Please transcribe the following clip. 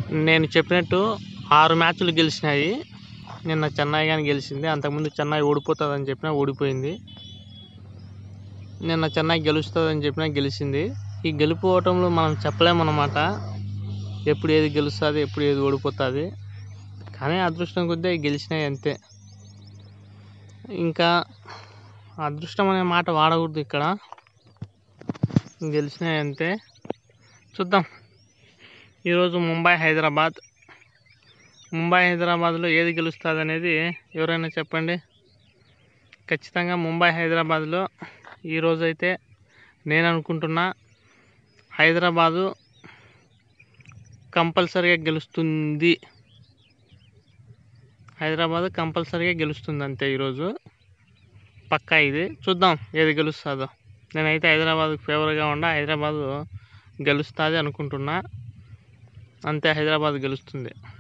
నేను చెప్పినట్టు ఆరు మ్యాచ్లు గెలిచినాయి నిన్న చెన్నై కానీ గెలిచింది అంతకుముందు చెన్నై ఓడిపోతుందని చెప్పినా ఓడిపోయింది నిన్న చెన్నై గెలుస్తుందని చెప్పినా గెలిచింది ఈ గెలుపు ఓటములు మనం చెప్పలేమన్నమాట ఎప్పుడు ఏది గెలుస్తుంది ఎప్పుడు ఏది ఓడిపోతుంది కానీ అదృష్టం కొద్దీ అవి గెలిచినాయి అంతే ఇంకా అదృష్టం అనే మాట వాడకూడదు ఇక్కడ గెలిచినాయి అంతే చూద్దాం ఈరోజు ముంబై హైదరాబాద్ ముంబై హైదరాబాద్లో ఏది గెలుస్తుంది అనేది ఎవరైనా చెప్పండి ఖచ్చితంగా ముంబై హైదరాబాద్లో ఈరోజైతే నేను అనుకుంటున్నా హైదరాబాదు కంపల్సరీగా గెలుస్తుంది హైదరాబాద్ కంపల్సరీగా గెలుస్తుంది అంతే ఈరోజు పక్కా ఇది చూద్దాం ఏది గెలుస్తుందో నేనైతే హైదరాబాద్కి ఫేవర్గా ఉండ హైదరాబాదు గెలుస్తుంది అనుకుంటున్నా అంతే హైదరాబాద్ గెలుస్తుంది